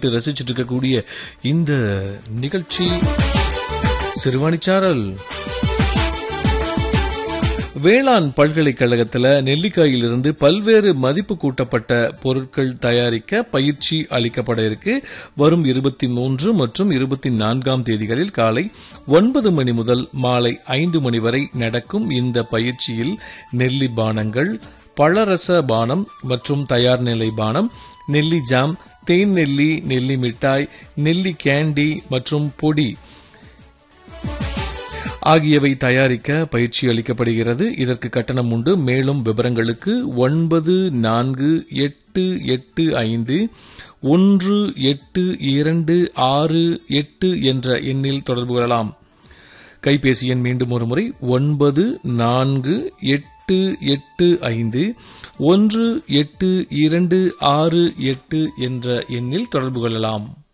கேட்டு ரசிச்சிட்டு இருக்கக்கூடிய இந்த நிகழ்ச்சி சிறுவாணிச்சாரல் வேளாண் பல்கலைக்கழகத்தில் நெல்லிக்காயிலிருந்து பல்வேறு மதிப்பு கூட்டப்பட்ட பொருட்கள் தயாரிக்க பயிற்சி அளிக்கப்பட இருக்கு வரும் இருபத்தி மூன்று மற்றும் இருபத்தி நான்காம் தேதிகளில் காலை ஒன்பது மணி முதல் மாலை ஐந்து மணி வரை நடக்கும் இந்த பயிற்சியில் நெல்லி பானங்கள் பழரச பானம் மற்றும் தயார் நிலை பானம் நெல்லி ஜாம் தேன் நெல்லி நெல்லி மிட்டாய் நெல்லி கேண்டி மற்றும் பொடி ஆகியவை தயாரிக்க பயிற்சி அளிக்கப்படுகிறது இதற்கு கட்டணம் உண்டு மேலும் விவரங்களுக்கு ஒன்பது நான்கு எட்டு எட்டு ஐந்து ஒன்று எட்டு இரண்டு ஆறு எட்டு என்ற எண்ணில் தொடர்பு கொள்ளலாம் கைபேசி எண் மீண்டும் ஒரு முறை ஒன்பது நான்கு எட்டு எட்டு ஐந்து ஒன்று எட்டு இரண்டு ஆறு எட்டு என்ற எண்ணில் தொடர்பு கொள்ளலாம்